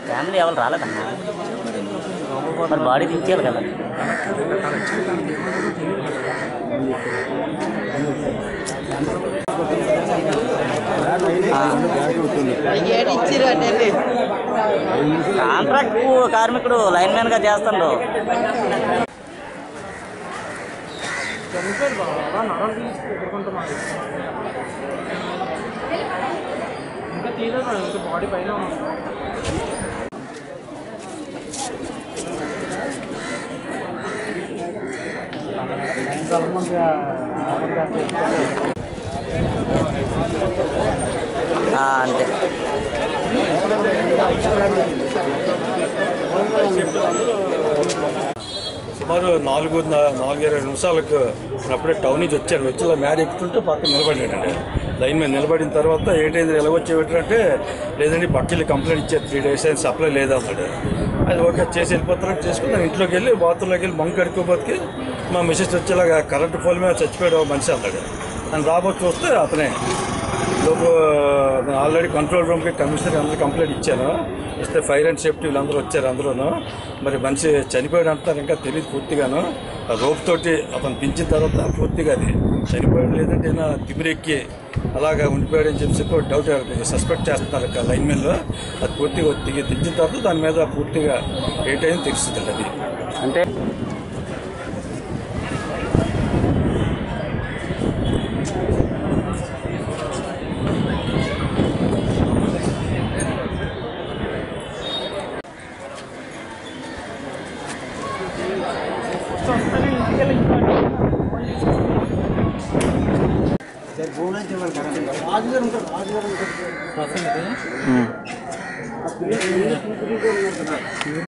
Family ఎవరు రాలేదన్నా మరి body దించేయాలి కదా కాంట్రాక్ట్ కార్మికుడు లైన్ మ్యాన్ గా చేస్తాడు ఇంకా తీయలేదు మేడం ఇంకా బాడీ పైన ఉంది. ఆ, అంతే సుమారు నాలుగు నాలుగు ఇరవై నిమిషాలకు అప్పుడే టౌన్ నుంచి వచ్చాను వచ్చి ఇలా మ్యాడ్ ఎక్కుతుంటే పక్కన నిలబడినాడండి లైన్ మీద నిలబడిన తర్వాత ఏంటైంది ఎలా వచ్చేటంటే లేదండి పక్కకి కంప్లైంట్ ఇచ్చారు త్రీ డేస్ అయిన సప్లై లేదన్నాడు అది ఓకే చేసి వెళ్ళిపోతారని చేసుకుని నేను ఇంట్లోకి వెళ్ళి బాత్రూంలోకి వెళ్ళి మంకు కడుక్కోబోతుకి మా మిసెస్ వచ్చేలాగా కరెంటు పోల్ మీద చచ్చిపోయాడు ఒక మనిషి అన్నాడు నన్ను రాబోతు చూస్తే అతనే లోపు నేను ఆల్రెడీ కంట్రోల్ రూమ్కి కమిషనర్ అందరూ కంప్లైంట్ ఇచ్చాను ఇస్తే ఫైర్ అండ్ సేఫ్టీ వీళ్ళందరూ వచ్చారు అందరూను మరి మనిషి చనిపోయాడు అంటారు ఇంకా తెలియదు పూర్తిగాను ఆ రోప్ తోటి అతను పించిన తర్వాత పూర్తిగా అది చనిపోయాడు లేదంటే ఏమైనా తిమిరెక్కి అలాగా ఉండిపోయాడని చెప్పి ఒక డౌట్ సస్పెక్ట్ చేస్తున్నారు అక్కడ లైన్ మీద అది పూర్తిగా దిగి దించిన తర్వాత దాని మీద పూర్తిగా ఏంటైంది తెలుస్తుంది అది అంటే